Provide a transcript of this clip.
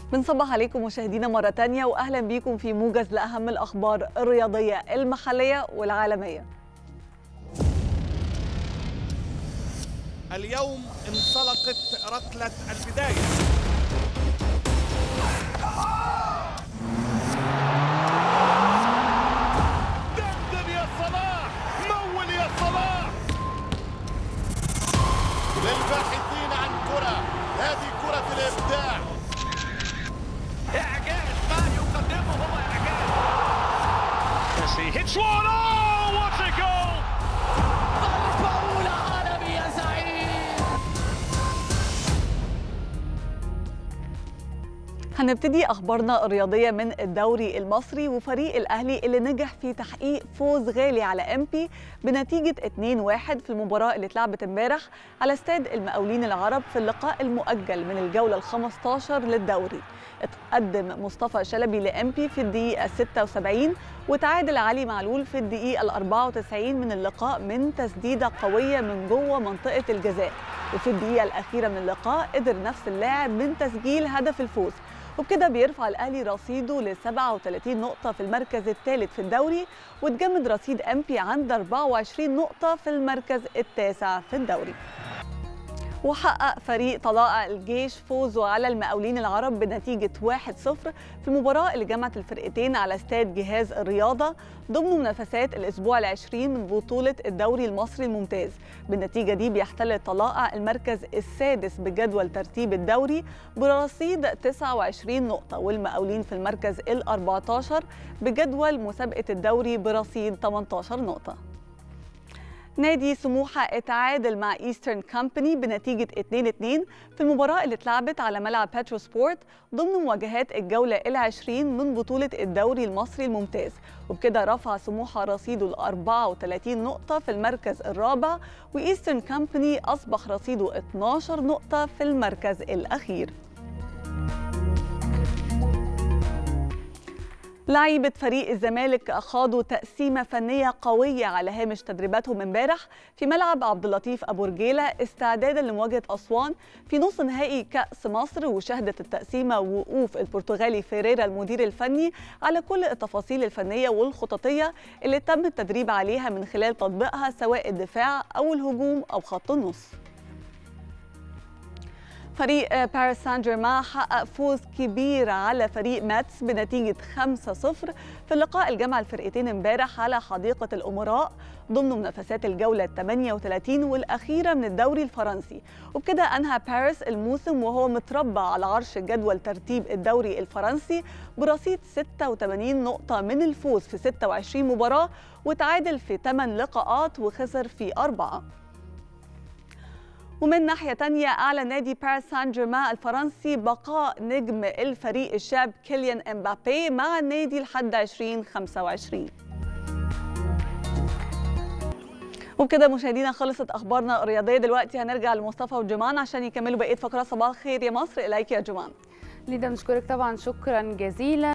بنصبح عليكم مشاهدينا مرة تانية وأهلا بيكم في موجز لأهم الأخبار الرياضية المحلية والعالمية اليوم انطلقت ركلة البداية دندن يا صلاح مول يا صلاح للباحثين عن كرة هذه كرة الإبداع إعجاز ما يقدمه هو إعجاز Messi hits one. Oh, what a goal! ضربة أولى عالمي يا زعيم هنبتدي أخبارنا الرياضية من الدوري المصري وفريق الأهلي اللي نجح في تحقيق فوز غالي على أمبي بنتيجة 2-1 في المباراة اللي اتلعبت امبارح على استاد المقاولين العرب في اللقاء المؤجل من الجولة ال 15 للدوري اتقدم مصطفى شلبي لأمبي في الدقيقة 76 وتعادل علي معلول في الدقيقة ال 94 من اللقاء من تسديدة قوية من جوه منطقة الجزاء وفي الدقيقة الأخيرة من اللقاء قدر نفس اللاعب من تسجيل هدف الفوز وبكده بيرفع الاهلي رصيده ل 37 نقطه في المركز الثالث في الدوري وتجمد رصيد امبي عند 24 نقطه في المركز التاسع في الدوري وحقق فريق طلائع الجيش فوزه على المقاولين العرب بنتيجة 1-0 في المباراة اللي جمعت الفرقتين على استاد جهاز الرياضة ضمن منافسات الأسبوع العشرين من بطولة الدوري المصري الممتاز بالنتيجة دي بيحتل طلائع المركز السادس بجدول ترتيب الدوري برصيد 29 نقطة والمقاولين في المركز ال 14 بجدول مسابقة الدوري برصيد 18 نقطة نادي سموحة اتعادل مع ايسترن كامباني بنتيجة 2-2 في المباراة اللي اتلعبت على ملعب باترو سبورت ضمن مواجهات الجولة العشرين من بطولة الدوري المصري الممتاز وبكده رفع سموحة رصيده ل 34 نقطة في المركز الرابع وايسترن كامباني أصبح رصيده 12 نقطة في المركز الأخير لعيبة فريق الزمالك خاضوا تقسيمة فنية قوية على هامش تدريباتهم امبارح في ملعب عبد اللطيف أبو رجيلة استعدادا لمواجهة أسوان في نصف نهائي كأس مصر وشهدت التقسيمة وقوف البرتغالي فيريرا المدير الفني على كل التفاصيل الفنية والخططية اللي تم التدريب عليها من خلال تطبيقها سواء الدفاع أو الهجوم أو خط النص. فريق باريس سان جيرمان حقق فوز كبير على فريق ماتس بنتيجة 5-0 في اللقاء الجمع الفرقتين امبارح على حديقة الأمراء ضمن منافسات الجولة 38 والأخيرة من الدوري الفرنسي وبكده أنهى باريس الموسم وهو متربع على عرش جدول ترتيب الدوري الفرنسي برصيد 86 نقطة من الفوز في 26 مباراة وتعادل في 8 لقاءات وخسر في أربعة ومن ناحية تانية أعلن نادي باريس سان جيرمان الفرنسي بقاء نجم الفريق الشاب كيليان امبابي مع النادي لحد 2025 وبكده مشاهدينا خلصت اخبارنا الرياضيه دلوقتي هنرجع لمصطفى وجمان عشان يكملوا بقيه فقرات صباح الخير يا مصر اليك يا جمان ليدا بنشكرك طبعا شكرا جزيلا